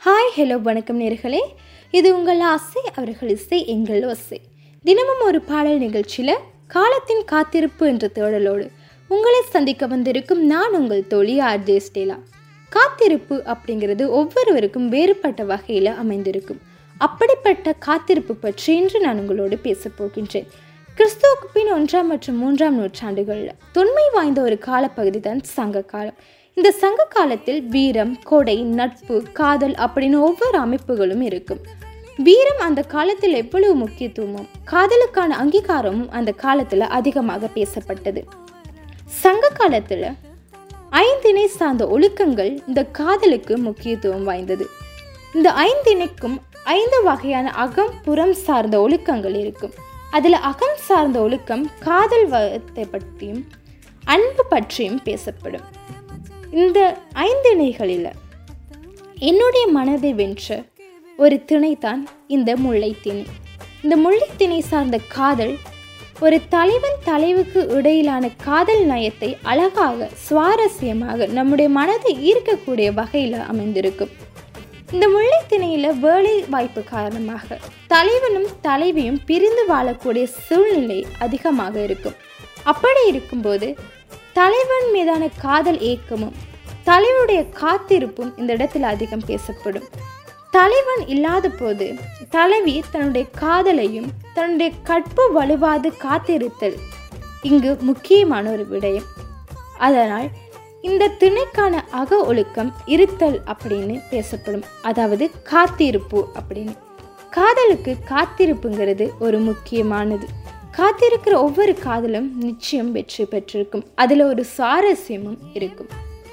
hi hello வணக்கம் நேர்களே இது உங்கள் ஆசை அவர்கள் இசை எங்கள் ஓசை தினமும் ஒரு பாடல் நிகழ்ச்சியில் காலத்தின் காத்திருப்பு என்ற தேடலோடு உங்களை சந்திக்க வந்திருக்கும் நான் உங்கள் தோழி ஆர்ஜே ஸ்டேலா காத்திருப்பு அப்படிங்கிறது ஒவ்வொருவருக்கும் வேறுபட்ட வகையில் அமைந்திருக்கும் அப்படிப்பட்ட காத்திருப்பு பற்றி இன்று நான் உங்களோடு பேசப் போகின்றேன் கிறிஸ்துவுக்கு பின் ஒன்றாம் மற்றும் மூன்றாம் நூற்றாண்டுகளில் தொன்மை வாய்ந்த ஒரு காலப்பகுதி தான் சங்க காலம் இந்த சங்க காலத்தில் வீரம் கொடை நட்பு காதல் அப்படின்னு ஒவ்வொரு அமைப்புகளும் இருக்கும் வீரம் அந்த காலத்தில் எவ்வளவு முக்கியத்துவமும் காதலுக்கான அங்கீகாரமும் அந்த காலத்தில் அதிகமாக பேசப்பட்டது சங்க காலத்தில் ஐந்திணை சார்ந்த ஒழுக்கங்கள் இந்த காதலுக்கு முக்கியத்துவம் வாய்ந்தது இந்த ஐந்திணைக்கும் ஐந்து வகையான அகம் புறம் சார்ந்த ஒழுக்கங்கள் இருக்கும் அதில் அகம் சார்ந்த ஒழுக்கம் காதல் வத்தை பற்றியும் அன்பு பற்றியும் பேசப்படும் இந்த ஐந்திணைகளில் என்னுடைய மனதை வென்ற ஒரு திணைதான் இந்த முல்லைத்திணை இந்த முல்லைத்திணை சார்ந்த காதல் ஒரு தலைவன் தலைவுக்கு இடையிலான காதல் நயத்தை அழகாக சுவாரஸ்யமாக நம்முடைய மனதை ஈர்க்கக்கூடிய வகையில் அமைந்திருக்கும் இந்த முல்லைத்திணையில் வேலை வாய்ப்பு காரணமாக தலைவனும் தலைவியும் பிரிந்து வாழக்கூடிய சூழ்நிலை அதிகமாக இருக்கும் அப்படி இருக்கும்போது தலைவன் மீதான காதல் ஏக்கமும் தலைவனுடைய காத்திருப்பும் இந்த இடத்துல அதிகம் பேசப்படும் தலைவன் இல்லாத போது தலைவி தன்னுடைய காதலையும் தன்னுடைய கற்பு வலுவாது காத்திருத்தல் இங்கு முக்கியமான ஒரு விடயம் அதனால் இந்த திணைக்கான அக ஒழுக்கம் இருத்தல் அப்படின்னு பேசப்படும் அதாவது காத்திருப்பு அப்படின்னு காதலுக்கு காத்திருப்புங்கிறது ஒரு முக்கியமானது காத்திருக்கிற ஒவ்வொரு காதலும் நிச்சயம் வெற்றி பெற்றிருக்கும் அதில் ஒரு சுவாரஸ்யமும் இருக்கும்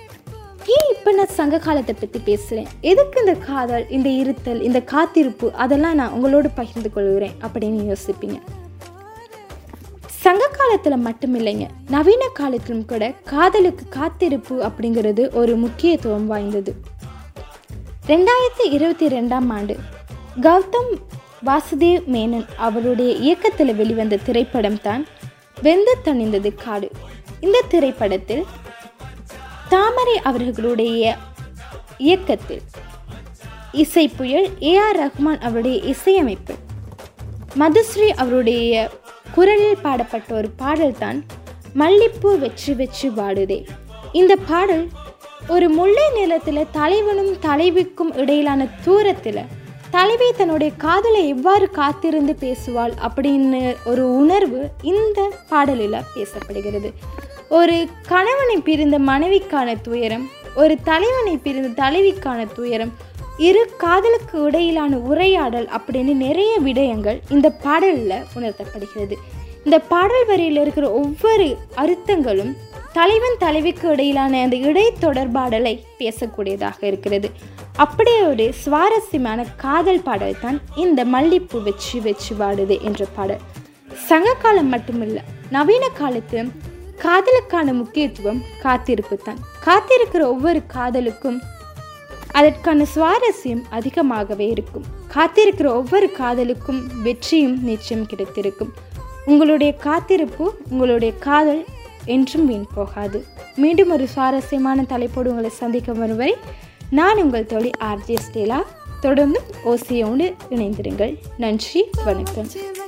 ஏன் இப்போ நான் சங்க காலத்தை பற்றி பேசுகிறேன் எதுக்கு இந்த காதல் இந்த இருத்தல் இந்த காத்திருப்பு அதெல்லாம் நான் உங்களோடு பகிர்ந்து கொள்கிறேன் அப்படின்னு யோசிப்பீங்க சங்க காலத்தில் மட்டும் இல்லைங்க நவீன காலத்திலும் கூட காதலுக்கு காத்திருப்பு அப்படிங்கிறது ஒரு முக்கியத்துவம் வாய்ந்தது ரெண்டாயிரத்தி இருபத்தி ரெண்டாம் ஆண்டு கௌதம் வாசுதேவ் மேனன் அவருடைய இயக்கத்தில் வெளிவந்த திரைப்படம் தான் வெந்து தணிந்தது காடு இந்த திரைப்படத்தில் தாமரை அவர்களுடைய இயக்கத்தில் இசை புயல் ஏ ஆர் ரஹ்மான் அவருடைய இசையமைப்பு மதுஸ்ரீ அவருடைய குரலில் பாடப்பட்ட ஒரு பாடல் தான் மல்லிப்பூ வெற்றி வெற்றி வாடுதே இந்த பாடல் ஒரு முல்லை நிலத்தில் தலைவனும் தலைவிக்கும் இடையிலான தூரத்தில் தலைவி தன்னுடைய காதலை எவ்வாறு காத்திருந்து பேசுவாள் அப்படின்னு ஒரு உணர்வு இந்த பாடலில் பேசப்படுகிறது ஒரு கணவனை பிரிந்த மனைவிக்கான துயரம் ஒரு தலைவனை பிரிந்த தலைவிக்கான துயரம் இரு காதலுக்கு இடையிலான உரையாடல் அப்படின்னு நிறைய விடயங்கள் இந்த பாடலில் உணர்த்தப்படுகிறது இந்த பாடல் வரியில் இருக்கிற ஒவ்வொரு அர்த்தங்களும் தலைவன் தலைவிக்கு இடையிலான அந்த இடை தொடர்பாடலை பேசக்கூடியதாக இருக்கிறது அப்படியே ஒரு சுவாரஸ்யமான காதல் பாடல் தான் இந்த மல்லிப்பூ வச்சு வச்சு வாடுது என்ற பாடல் சங்க காலம் மட்டுமில்லை நவீன காலத்து காதலுக்கான முக்கியத்துவம் காத்திருப்பு தான் காத்திருக்கிற ஒவ்வொரு காதலுக்கும் அதற்கான சுவாரஸ்யம் அதிகமாகவே இருக்கும் காத்திருக்கிற ஒவ்வொரு காதலுக்கும் வெற்றியும் நிச்சயம் கிடைத்திருக்கும் உங்களுடைய காத்திருப்பு உங்களுடைய காதல் என்றும் வீண் போகாது மீண்டும் ஒரு சுவாரஸ்யமான தலைப்போடு உங்களை சந்திக்க வரும் வரை நான் உங்கள் தோழி ஆர்ஜே ஸ்டேலா தொடர்ந்து ஓசியோடு இணைந்திருங்கள் நன்றி வணக்கம்